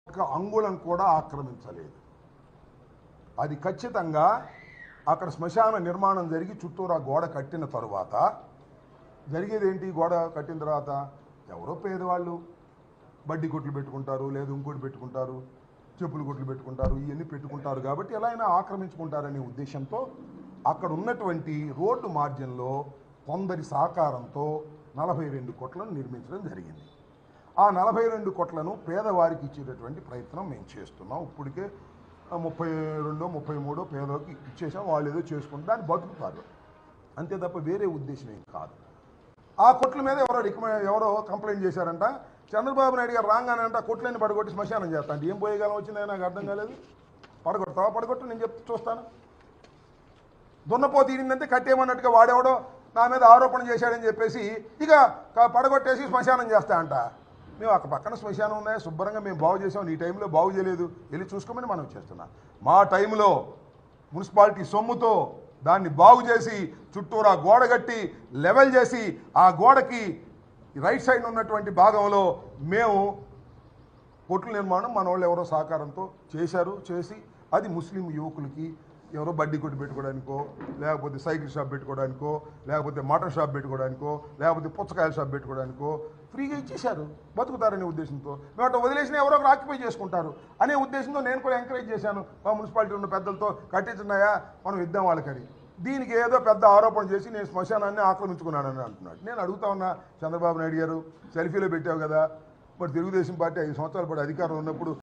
ఒక్క అంగుళం కూడా ఆక్రమించలేదు అది ఖచ్చితంగా అక్కడ శ్మశాన నిర్మాణం జరిగి చుట్టూరా గోడ కట్టిన తరువాత జరిగేది ఏంటి గోడ కట్టిన తర్వాత ఎవరో పేదవాళ్ళు బడ్డీ కొట్లు పెట్టుకుంటారు లేదా ఇంకోటి పెట్టుకుంటారు చెప్పులు కొట్లు పెట్టుకుంటారు ఇవన్నీ పెట్టుకుంటారు కాబట్టి ఎలా అయినా ఆక్రమించుకుంటారనే ఉద్దేశంతో అక్కడ ఉన్నటువంటి రోడ్డు మార్జిన్లో కొందరి సహకారంతో నలభై రెండు కొట్లను నిర్మించడం జరిగింది ఆ నలభై రెండు కొట్లను పేదవారికి ఇచ్చేటటువంటి ప్రయత్నం మేము చేస్తున్నాం ఇప్పటికే ఆ, ముప్పై రెండో ముప్పై మూడో పేదలకు ఇచ్చేసాం వాళ్ళు ఏదో చేసుకుంటే దాన్ని బతుకుతారు అంతే తప్ప వేరే ఉద్దేశం ఏం కాదు ఆ కొట్ల మీద ఎవరో రికమెండ్ ఎవరో కంప్లైంట్ చేశారంట చంద్రబాబు నాయుడు గారు రాగానే అంట ఆ కొట్లని పడగొట్టి శ్మశానం చేస్తా అంటే ఏం పోయేగాలం వచ్చిందో నాకు అర్థం కాలేదు పడగొడతావా పడగొట్టు నేను చెప్తూ చూస్తాను దున్నపో తీరిందంటే కట్టేయమన్నట్టుగా వాడెవడో నా మీద ఆరోపణ చేశాడని చెప్పేసి ఇక క- పడగొట్టేసి శ్మశానం చేస్తా అంట మేము అక్కడ పక్కన శ్మశానం ఉన్నాయి శుభ్రంగా మేము బాగు చేసాం ఈ టైంలో బాగు చేయలేదు వెళ్ళి చూసుకోమని మనం చేస్తున్నాం మా టైంలో మున్సిపాలిటీ సొమ్ముతో దాన్ని బాగు చేసి చుట్టూరా గోడ కట్టి లెవెల్ చేసి ఆ గోడకి రైట్ సైడ్ ఉన్నటువంటి భాగంలో మేము కొట్ల నిర్మాణం మన వాళ్ళు ఎవరో సహకారంతో చేశారు చేసి అది ముస్లిం యువకులకి ఎవరో బడ్డీ కొట్టు పెట్టుకోవడానికో లేకపోతే సైకిల్ షాప్ పెట్టుకోవడానికో లేకపోతే మటన్ షాప్ పెట్టుకోవడానికో లేకపోతే పుచ్చకాయల షాప్ పెట్టుకోవడానికో ఫ్రీగా ఇచ్చేశారు బతుకుతారనే ఉద్దేశంతో మేము అట్లా వదిలేసిన ఎవరో ఒకరు ఆక్యుపై చేసుకుంటారు అనే ఉద్దేశంతో నేను కూడా ఎంకరేజ్ చేశాను మా మున్సిపాలిటీ ఉన్న పెద్దలతో కట్టించున్నాయా మనం ఇద్దాం వాళ్ళకని దీనికి ఏదో పెద్ద ఆరోపణ చేసి నేను శ్మశానాన్ని ఆక్రమించుకున్నానని అంటున్నాడు నేను అడుగుతా ఉన్నా చంద్రబాబు నాయుడు గారు సెల్ఫీలో పెట్టావు కదా మరి తెలుగుదేశం పార్టీ ఐదు సంవత్సరాల పాటు అధికారం ఉన్నప్పుడు